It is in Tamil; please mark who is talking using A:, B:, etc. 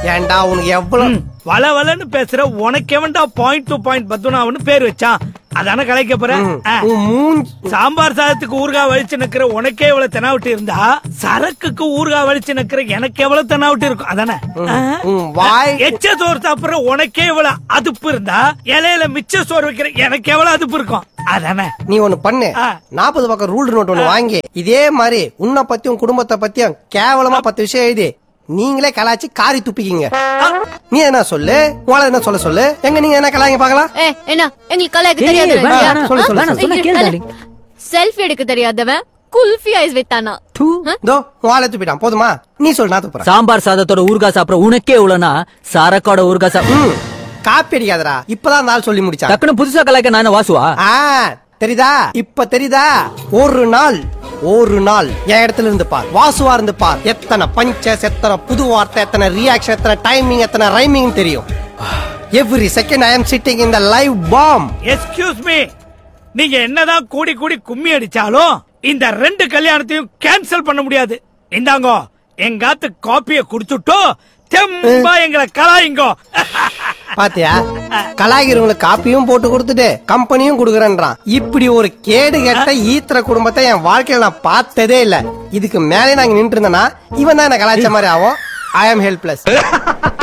A: ஏன்டா உனக்கு எவ்வளவு
B: வள வளன்னு பேசுற உனக்கு எவன்டா பாயிண்ட் டு பாயிண்ட் பத்துனாவன்னு பேர் வச்சான் அதானே கலைக்க போற ஆ.
A: உன் மூஞ்சி
B: சாம்பார் சாதத்துக்கு ஊறுகாய் வலிச்சு நிக்கிற உனக்கே எவ்வளவு தெனாவட்டு இருந்தா சரக்குக்கு ஊறுகாய் வலிச்சு நிக்கிற எனக்கு எவ்வளவு தெனாவட்டு இருக்கும் அதானே ஆ?
A: உன் வாய்
B: எச்ச சோறு சாப்பிடுற உனக்கே எவ்வளவு அதுப்பு இருந்தா இலையில மிச்ச சோறு வைக்கிற எனக்கு எவ்வளவு அதுப்பு இருக்கும் அதானே
A: நீ ஒண்ணு பண்ணு
B: ஆ.
A: நாற்பது பக்கம் ரூல் நோட் ஒண்ணு வாங்கி இதே மாதிரி உன்னை பத்தியும் குடும்பத்தை பத்தியும் கேவலமா பத்து விஷயம் எழுதி நீங்களே கலாச்சி காரி துப்பிக்கிங்க நீ என்ன சொல்லு உங்களை என்ன சொல்ல சொல்லு எங்க நீங்க என்ன கலாய்ங்க பாக்கலாம்
C: ஏ என்ன எங்களுக்கு கலாய்க்க
D: ஏய்,
C: தெரியாது
D: வேணாம், வேணாம்,
A: சொல்லு, சொல்லு,
D: வேணாம், சொன்னா கேளு, darling.
C: செல்ஃபி எடுக்க தெரியாதவன் குல்ஃபி ஐஸ் வித்தானா
D: தூ.
A: இதோ வாழை துப்பிட்டான் போதுமா நீ சொல்லு நான் துப்புறேன்
D: சாம்பார் சாதத்தோட ஊறுகாய் சாப்பிட உனக்கே இவ்வளவுனா சரக்கோட ஊறுகாய் சாப்பிட
A: ம், காப்பி அடிக்காதடா இப்பதான் அந்த ஆள் சொல்லி முடிச்சான்
D: டக்குனு புதுசா கலாய்க்க நான் என்ன வாசுவா
A: ஆ தெரியுதா இப்ப தெரியுதா ஒரு நாள் ஒரு நாள் என் இடத்துல இருந்து பார் வாசுவா இருந்து பார் எத்தனை பஞ்சஸ் எத்தனை புது வார்த்தை எத்தனை ரியாக்ஷன் எத்தனை டைமிங் எத்தனை ரைமிங் தெரியும் every second I am sitting in the live bomb
B: excuse me நீங்க என்னதான் கூடி கூடி கும்மி அடிச்சாலும் இந்த ரெண்டு கல்யாணத்தையும் கேன்சல் பண்ண முடியாது இந்தாங்கோ எங்காத்து காப்பிய குடுத்துட்டோ தெம்பா எங்களை கலாயிங்கோ
A: பாத்தியா கலாகிரவங்களுக்கு காப்பியும் போட்டு கொடுத்துட்டு கம்பெனியும் கொடுக்குறேன்றான் இப்படி ஒரு கேடு கெட்ட ஈத்திர குடும்பத்தை என் வாழ்க்கையில நான் பார்த்ததே இல்ல இதுக்கு மேலே நாங்க நின்று இருந்தேன்னா இவன் தான் என்ன கலாய்ச்ச மாதிரி ஆகும் ஐ ஆம் ஹெல்ப்லெஸ்